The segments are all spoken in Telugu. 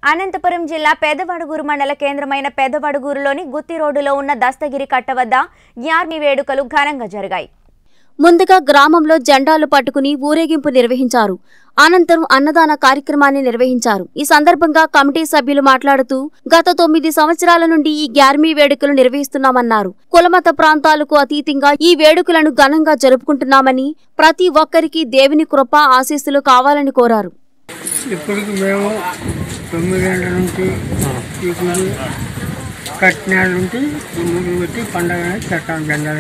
అనంతపురం జిల్లా పెదవడుగూరు మండల కేంద్రమైన పెదవడుగూరులోని గుత్తి రోడ్డులో ఉన్న దస్తగిరి కట్ట వద్ద యార్మి వేడుకలు ఘనంగా జరిగాయి ముందుగా గ్రామంలో జెండాలు పట్టుకుని ఊరేగింపు నిర్వహించారు అనంతరం అన్నదాన కార్యక్రమాన్ని నిర్వహించారు ఈ సందర్భంగా కమిటీ సభ్యులు మాట్లాడుతూ గత తొమ్మిది సంవత్సరాల నుండి ఈ గ్యార్మీ వేడుకలు నిర్వహిస్తున్నామన్నారు కులమత ప్రాంతాలకు అతీతంగా ఈ వేడుకలను ఘనంగా జరుపుకుంటున్నామని ప్రతి ఒక్కరికి దేవుని కృప ఆశీస్సులు కావాలని కోరారు ఇప్పటికి మేము తొమ్మిదేళ్ళ నుంచి ఈ గుడి కట్టినాళ్ళ నుంచి ఈ ముందు పెట్టి పండగ చట్టం జెండా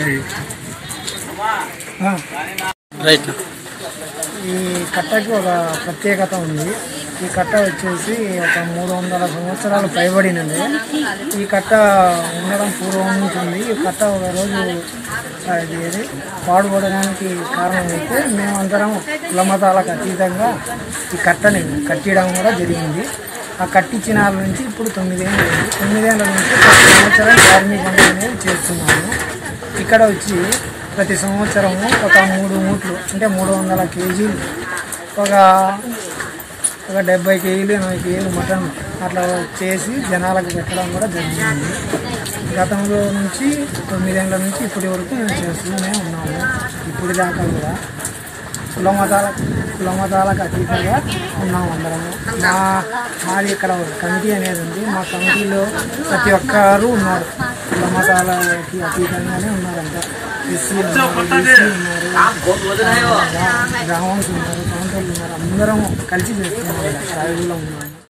రైట్ ఈ కట్టకి ఒక ప్రత్యేకత ఉంది ఈ కట్ట వచ్చేసి ఒక మూడు వందల సంవత్సరాలు పైబడినది ఈ కట్ట ఉండడం పూర్వం నుంచి ఉంది ఈ కట్ట ఒక రోజు ఆ, ఇది ఏది పాడుపడడానికి కారణమైతే మేమందరం కులమతాలకు అతీతంగా ఈ కట్టని కట్టడం కూడా జరిగింది ఆ కట్టించిన వాళ్ళ నుంచి ఇప్పుడు తొమ్మిదేళ్ళు అయింది. తొమ్మిదేళ్ళ నుంచి ప్రతి సంవత్సరం కార్మిక పండుగ అనేది చేస్తున్నాము ఇక్కడ వచ్చి ప్రతి సంవత్సరము ఒక మూడు మూట్లు అంటే మూడు వందల కేజీలు ఒక ఒక డెబ్బై కేజీలు ఎనభై కేజీలు మటన్ అట్లా చేసి జనాలకు పెట్టడం కూడా జరిగింది గతంలో నుంచి తొమ్మిదేళ్ళ నుంచి ఇప్పటి వరకు మేము చేస్తూనే ఉన్నాము ఇప్పుడు దాకా కూడా కులమతాల కులమతాలకు అతీతంగా ఉన్నాం అందరము మా మాది ఇక్కడ ఒక కమిటీ అనేది ఉంది మా కమిటీలో ప్రతి ఒక్కరు ఉన్నారు కులమతాలకి అతీతంగానే ఉన్నారంట ఎస్సీ ఉన్నారు బీసీ ఉన్నారు గ్రామన్స్ ఉన్నారు కౌంటర్లు ఉన్నారు అందరం కలిసి చేస్తున్నాం ట్రైబుల్లో ఉన్నాము